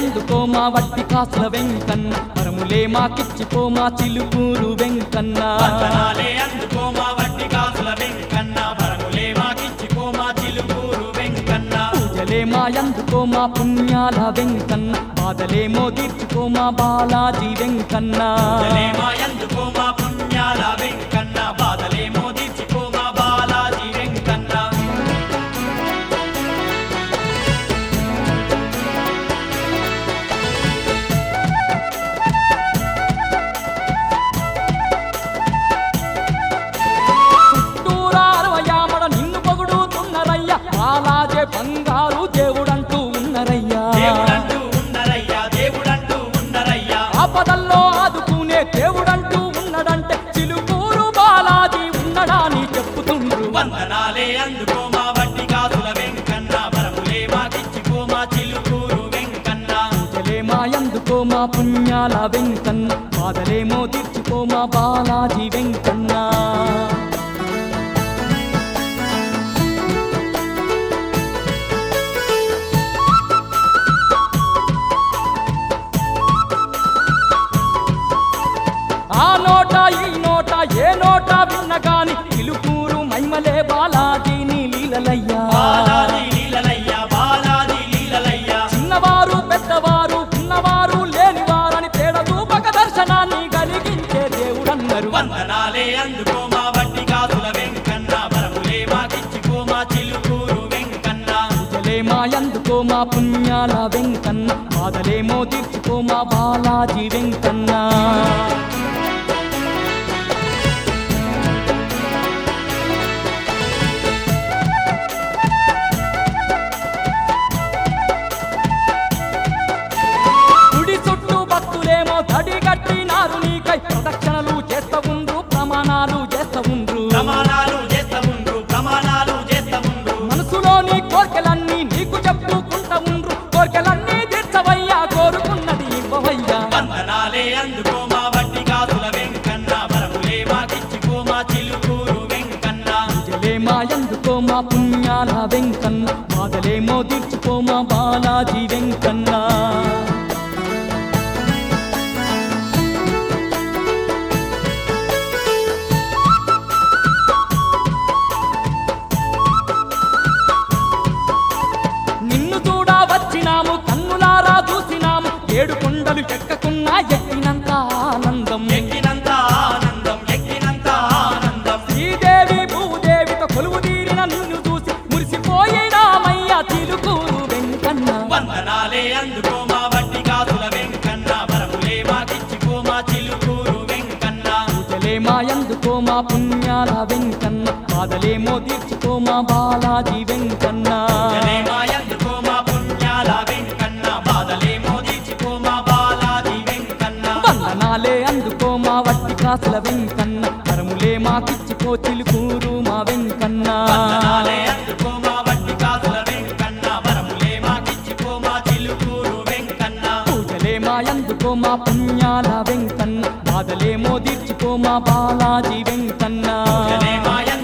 అందుకో మా వట్టి కాసుల వెంకన్న వరములే మాకిచ్చిపో మా చిలుకూరు వెంకన్న వందనాలే అందుకో మా వట్టి కాసుల వెంకన్న వరములే మాకిచ్చిపో మా చిలుకూరు వెంకన్న పూజలే మా అందుకో మా పుణ్యాల వెంకన్న బాధలేమో తీర్చుకో మా బాలాజీ వెంకన్న పూజలే మా ఎందుకో మా పుణ్యాల వెంకన్న బాధలేమో తీర్చిపో మా బాలాజీ వెంకన్న చుట్టూరా అరవయామడ నిన్ను పొగుడుతున్నరయ్యా బాలాజే బంగారు దేవుడంటూ ఉన్నరయ్యా దేవుడంటూ ఉన్నరయ్యా దేవుడంటూ ఉన్నరయ్యా ఆపదల్లో ఆదుకునే దేవుడంటూ ఉన్నడంటే చిలుకూరు బాలాజీ ఉన్నడాని చెప్పుతుండ్రు వందనాలే అందుకో మా వట్టి కాసుల వెంకన్న వరములే మాకిచ్చిపో మా చిలుకూరు వెంకన్న పూజలే మా ఎందుకో మా పుణ్యాల వెంకన్న బాధలేమో తీర్చుకో మా బాలాజీ వెంకన్న ఆ నోట ఈ నోట ఏ నోట విన్న గాని పిలుపూరు మైమలే బాలాజీ నీ లీలలయ్యా బాలాజీ లీలలయ్యా బాలాజీ లీలలయ్యా చిన్నవారు పెద్దవారు ఉన్నవారు లేనివారని తేడ చూపక దర్శనాన్ని కలిగించే దేవుడన్నారు వందనాలే అందుకో మా వట్టి కాసుల వెంకన్న వరములే మాకిచ్చిపో మా చిలుకూరు వెంకన్న పూజలే మా ఎందుకో మా పుణ్యాల వెంకన్న బాధలేమో తీర్చుకో మా బాలాజీ వెంకన్న గుడి చుట్టూ భక్తులేమో తడి కట్టినారు నీకై ప్రదక్షిణలు చేస్తా ఉండ్రు ప్రమాణాలు చేస్తా ఉండ్రు ప్రమాణాలు చేస్తా ఉండ్రు ప్రమాణాలు చేస్తా ఉండ్రు మనసులోని కోర్కెలన్నీ నీకు చెప్పుకుంటా ఉండ్రు కోర్కెలన్నీ తీర్చవయ్యా కోరుకున్నది ఇవ్వవయ్యా వందనాలే అందుకో మా వట్టి కాసుల వెంకన్న వరములే మాకిచ్చిపో మా చిలుకూరు వెంకన్న పూజలే మా ఎందుకో మా పుణ్యాల వెంకన్న బాధలేమో తీర్చుకో మా బాలాజీ వెంకన్న నిన్ను చూడా వచ్చినాము కన్నులారా చూసినాము ఏడు కొండలు ఎక్కకున్నా ఎక్కినంత ఆనందం ఎక్కినంత ఆనందం ఎక్కినంత ఆనందం శ్రీదేవి భూదేవితో కొలువు తీరిన నిన్ను చూసి మురిసిపోయినామయ్యా చిలుకూరు వెంకన్న వందనాలే అందుకో మా వట్టి కాసుల వెంకన్న వరములే మాకిచ్చిపో మా చిలుకూరు వెంకన్న పూజలే మా ఎందుకో మా పుణ్యాల వెంకన్న బాధలేమో తీర్చుకో మా బాలాజీ వెంకన్న జలే మా ఎందుకో మా పుణ్యాల వెంకన్న బాధలేమో తీర్చిపో మా బాలాజీ వెంకన్న వందనాలే అందుకో మా వట్టి కాసుల వెంకన్న కరములే మాకిచ్చిపో చిలుకూరు మా వెంకన్న వందనాలే అందుకో మా వట్టి కాసుల వెంకన్న వరములే మాకిచ్చిపో మా చిలుకూరు వెంకన్న పూజలే మా ఎందుకో మా పుణ్యాల వెంకన్న బాధలేమో తీర్చుకో మా బాలాజీ వెంకన్న జలే మా